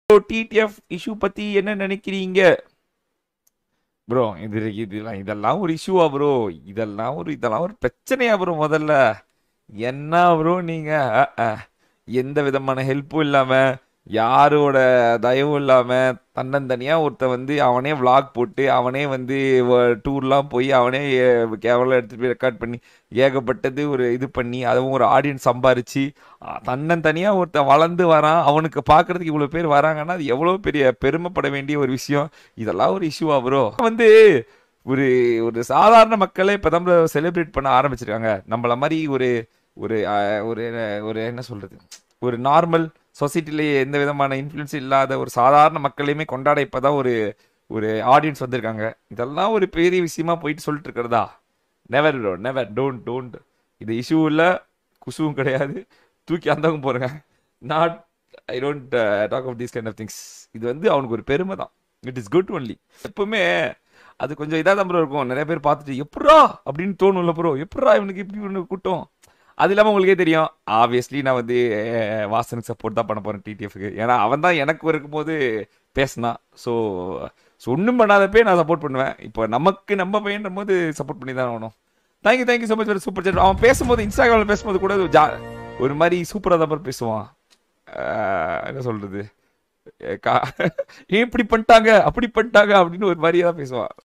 TTF issue பத்தி என்ன நினைக்கிறீங்க ப்ரோ இது இதெல்லாம் இதெல்லாம் ஒரு இஷ்யூவா ப்ரோ இதெல்லாம் ஒரு இதெல்லாம் ஒரு பிரச்சனையா ப்ரோ முதல்ல என்ன ப்ரோ நீங்க அஹ், அஹ், எந்த விதமான ஹெல்ப்பும் இல்லாம யாரோட தயவும் இல்லாம தன்னந்தனியா ஒருத்தன் வந்து அவனே vlog போட்டு அவனே வந்து டூர்லாம் போய் அவனே கேமரா எடுத்துட்டு போய் ரெக்கார்ட் பண்ணி ஏகப்பட்டது ஒரு இது பண்ணி அதுவும் ஒரு ஆடியன்ஸ் சம்பாரிச்சு அஹ், தன்னந்தனியா ஒருத்தன் வளர்ந்து வரான் அவனுக்கு பார்க்கறதுக்கு இவ்வளவு பேர் வராங்கன்னா அது எவ்வளவு பெரிய பெருமைப்பட வேண்டிய ஒரு விஷயம் இதெல்லாம் ஒரு இஷ்யூவா ப்ரோ வந்து ஒரு ஒரு சாதாரண மக்களே இப்போ தான் செலிப்ரேட் பண்ண ஆரம்பிச்சிருக்காங்க நம்மள மாதிரி ஒரு ஒரு அஹ், ஒரு ஒரு என்ன சொல்றது ஒரு நார்மல் சொசைட்டிலேயே எந்த விதமான இன்ஃப்ளூயன்ஸ் இல்லாத ஒரு சாதாரண மக்களையுமே கொண்டாட இப்பதான் ஒரு ஒரு ஆடியன்ஸ் வந்திருக்காங்க இதெல்லாம் ஒரு பெரிய விஷயமா போயிட்டு சொல்லிட்டு இருக்கிறதா never bro never don't don't இது இஷ்யூ இல்லை குசுவும் கிடையாது தூக்கி அந்தவங்க போறேங்க not I don't talk of these kind of things இது வந்து அவனுக்கு ஒரு பெருமை தான் இட் இஸ் குட் ஒன்லி எப்பவுமே அது கொஞ்சம் இதாக தான் ப்ரோ இருக்கும் நிறைய பேர் பார்த்துட்டு எப்படா அப்படின்னு தோணும்ல ப்ரோ எப்படா இவனுக்கு இப்படி ஒன்று கூட்டம் அது இல்லாமல் உங்களுக்கே தெரியும் ஆப்வியஸ்லி நான் வந்து அஹ், வாசனுக்கு சப்போர்ட் தான் பண்ண போகிறேன் டிடிஎஃப்க்கு ஏன்னா அவன் தான் எனக்கு இருக்கும்போது பேசினான் ஸோ ஸோ ஒன்றும் பண்ணாதப்பே நான் சப்போர்ட் பண்ணுவேன் இப்போ நமக்கு நம்ம பையன்ற போது சப்போர்ட் பண்ணி தான் ஆகணும் thank you thank you so much super chat அவன் பேசும்போது இன்ஸ்டாகிராமில் பேசும்போது கூட ஒரு ஜா ஒரு மாதிரி சூப்பராக தான் பாரு பேசுவான் அஹ், என்ன சொல்கிறது ஏன் இப்படி பண்ணிட்டாங்க அப்படி பண்ணிட்டாங்க அப்படின்னு ஒரு மாதிரியே தான் பேசுவான்